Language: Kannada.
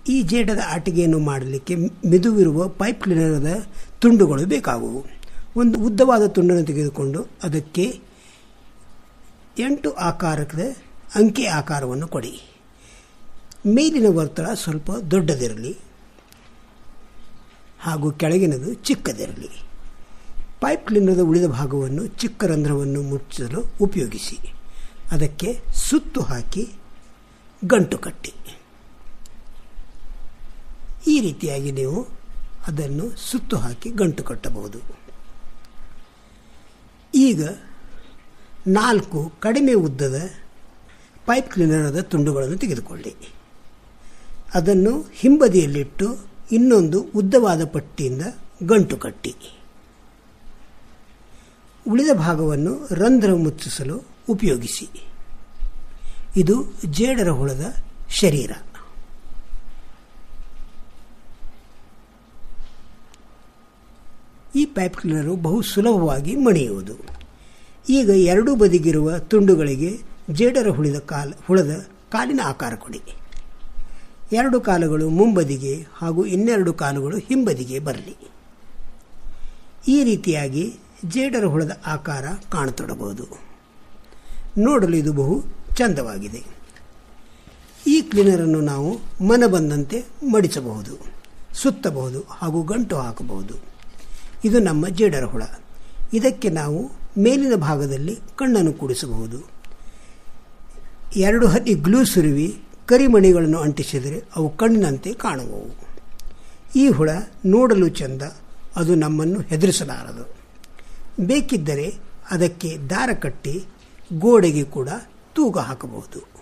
ಈ ಜೇಡದ ಆಟಿಕೆಯನ್ನು ಮಾಡಲಿಕ್ಕೆ ಮೆದುವಿರುವ ಪೈಪ್ ಕ್ಲೀನರದ ತುಂಡುಗಳು ಬೇಕಾಗುವು ಒಂದು ಉದ್ದವಾದ ತುಂಡನ್ನು ತೆಗೆದುಕೊಂಡು ಅದಕ್ಕೆ ಎಂಟು ಆಕಾರದ ಅಂಕೆ ಆಕಾರವನ್ನು ಕೊಡಿ ಮೇಲಿನ ವರ್ತುಳ ಸ್ವಲ್ಪ ದೊಡ್ಡದಿರಲಿ ಹಾಗೂ ಕೆಳಗಿನದು ಚಿಕ್ಕದಿರಲಿ ಪೈಪ್ ಕ್ಲೀನರ್ದ ಉಳಿದ ಭಾಗವನ್ನು ಚಿಕ್ಕ ರಂಧ್ರವನ್ನು ಮುಚ್ಚಲು ಉಪಯೋಗಿಸಿ ಅದಕ್ಕೆ ಸುತ್ತು ಹಾಕಿ ಗಂಟು ಕಟ್ಟಿ ಈ ರೀತಿಯಾಗಿ ನೀವು ಅದನ್ನು ಸುತ್ತು ಹಾಕಿ ಗಂಟು ಕಟ್ಟಬಹುದು ಈಗ ನಾಲ್ಕು ಕಡಿಮೆ ಉದ್ದದ ಪೈಪ್ ಕ್ಲೀನರದ ತುಂಡುಗಳನ್ನು ತೆಗೆದುಕೊಳ್ಳಿ ಅದನ್ನು ಹಿಂಬದಿಯಲ್ಲಿಟ್ಟು ಇನ್ನೊಂದು ಉದ್ದವಾದ ಪಟ್ಟಿಯಿಂದ ಗಂಟು ಕಟ್ಟಿ ಉಳಿದ ಭಾಗವನ್ನು ರಂಧ್ರ ಮುಚ್ಚಿಸಲು ಉಪಯೋಗಿಸಿ ಇದು ಜೇಡರ ಹುಳದ ಶರೀರ ಈ ಪೈಪ್ ಕ್ಲೀನರು ಬಹು ಸುಲಭವಾಗಿ ಮಣಿಯುವುದು ಈಗ ಎರಡೂ ಬದಿಗಿರುವ ತುಂಡುಗಳಿಗೆ ಜೇಡರ ಹುಳಿದ ಕಾಲ ಹುಳದ ಕಾಲಿನ ಆಕಾರ ಕೊಡಿ ಎರಡು ಕಾಲುಗಳು ಮುಂಬದಿಗೆ ಹಾಗೂ ಇನ್ನೆರಡು ಕಾಲುಗಳು ಹಿಂಬದಿಗೆ ಬರಲಿ ಈ ರೀತಿಯಾಗಿ ಜೇಡರ ಹುಳದ ಆಕಾರ ಕಾಣತೊಡಬಹುದು ನೋಡಲು ಇದು ಬಹು ಚಂದವಾಗಿದೆ ಈ ಕ್ಲೀನರನ್ನು ನಾವು ಮನ ಬಂದಂತೆ ಮಡಿಸಬಹುದು ಸುತ್ತಬಹುದು ಹಾಗೂ ಗಂಟು ಹಾಕಬಹುದು ಇದು ನಮ್ಮ ಜೇಡರ ಹುಳ ಇದಕ್ಕೆ ನಾವು ಮೇಲಿನ ಭಾಗದಲ್ಲಿ ಕಣ್ಣನ್ನು ಕೂಡಿಸಬಹುದು ಎರಡು ಹನಿ ಗ್ಲೂ ಸುರುವಿ ಕರಿಮಣಿಗಳನ್ನು ಅಂಟಿಸಿದರೆ ಅವು ಕಣ್ಣಿನಂತೆ ಕಾಣುವವು ಈ ಹುಳ ನೋಡಲು ಚೆಂದ ಅದು ನಮ್ಮನ್ನು ಹೆದರಿಸಲಾರದು ಬೇಕಿದ್ದರೆ ಅದಕ್ಕೆ ದಾರ ಕಟ್ಟಿ ಗೋಡೆಗೆ ಕೂಡ ತೂಗ ಹಾಕಬಹುದು